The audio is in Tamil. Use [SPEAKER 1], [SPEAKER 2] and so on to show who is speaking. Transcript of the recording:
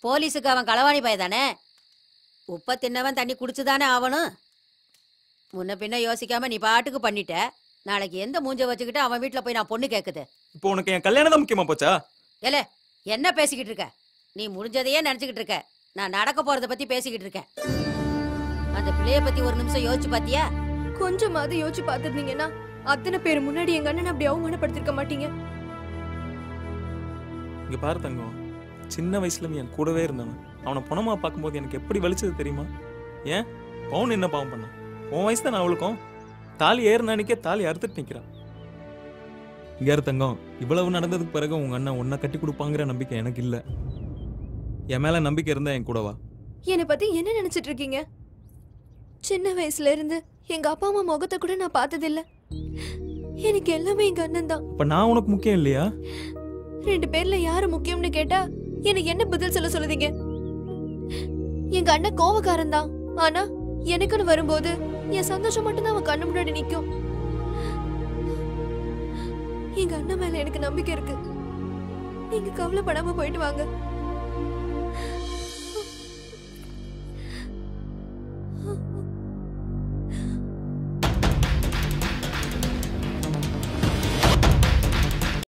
[SPEAKER 1] போலீஸுக்கு அவன் களவாணி பையதானே உப்ப தின்னவன் தண்ணி குடிச்சுதானே ஆவணும் முன்ன பின்ன யோசிக்காம நீ பாட்டுக்கு பண்ணிட்ட நாளைக்கு எந்த மூஞ்ச வச்சுக்கிட்டு அவன் வீட்ல போய் நான் பொண்ணு கேக்குது
[SPEAKER 2] இப்போ உனக்கு என் கல்யாணம் தான் முக்கியமா போச்சா
[SPEAKER 1] ஏலே என்ன பேசிக்கிட்டு இருக்க நீ முடிஞ்சதையே நினைச்சுக்கிட்டு இருக்க நான் நடக்க போறத பத்தி பேசிக்கிட்டு இருக்கேன் அந்த பிள்ளைய பத்தி ஒரு நிமிஷம் யோசிச்சு பாத்தியா
[SPEAKER 3] கொஞ்சமாவது யோசிச்சு பார்த்திருந்தீங்கன்னா அத்தனை பேர் முன்னாடி எங்க அண்ணன் அப்படி அவமானப்படுத்திருக்க மாட்டீங்க
[SPEAKER 2] இங்க பாரு தங்கம் சின்ன வயசுல நீ என் கூடவே இருந்தவன் அவனை பணமா பார்க்கும்போது எனக்கு எப்படி வலிச்சது தெரியுமா ஏன் பவுன் என்ன பாவம் பண்ணான் உன் வயசு தான் அவளுக்கும் தாலி ஏறின அன்னைக்கே தாலி அறுத்துட்டு நிக்கிறான் இங்க இரு தங்கம் இவ்வளவு நடந்ததுக்கு பிறகு உங்க அண்ணன் உன்னை கட்டி கொடுப்பாங்கிற நம்பிக்கை எனக்கு இல்ல என் மேல நம்பிக்கை இருந்தா என் கூடவா
[SPEAKER 3] என்னை பத்தி என்ன நினைச்சிட்டு இருக்கீங்க சின்ன வயசுல இருந்து எங்க அப்பா அம்மா முகத்தை கூட நான் பார்த்ததில்ல எனக்கு எல்லாமே எங்க அண்ணன் தான்
[SPEAKER 2] அப்ப நான் உனக்கு முக்கியம் இல்லையா
[SPEAKER 3] ரெண்டு பேர்ல யாரு முக்கியம்னு கேட்டா எனக்கு என்ன பதில் சொல்ல சொல்லுதீங்க எங்க அண்ணன் கோவக்காரன் தான் ஆனா எனக்குன்னு வரும்போது என் சந்தோஷம் மட்டும் தான் அவன் கண்ணு முன்னாடி நிக்கும் எங்க அண்ணன் மேல எனக்கு நம்பிக்கை இருக்கு நீங்க கவலைப்படாம போயிட்டு வாங்க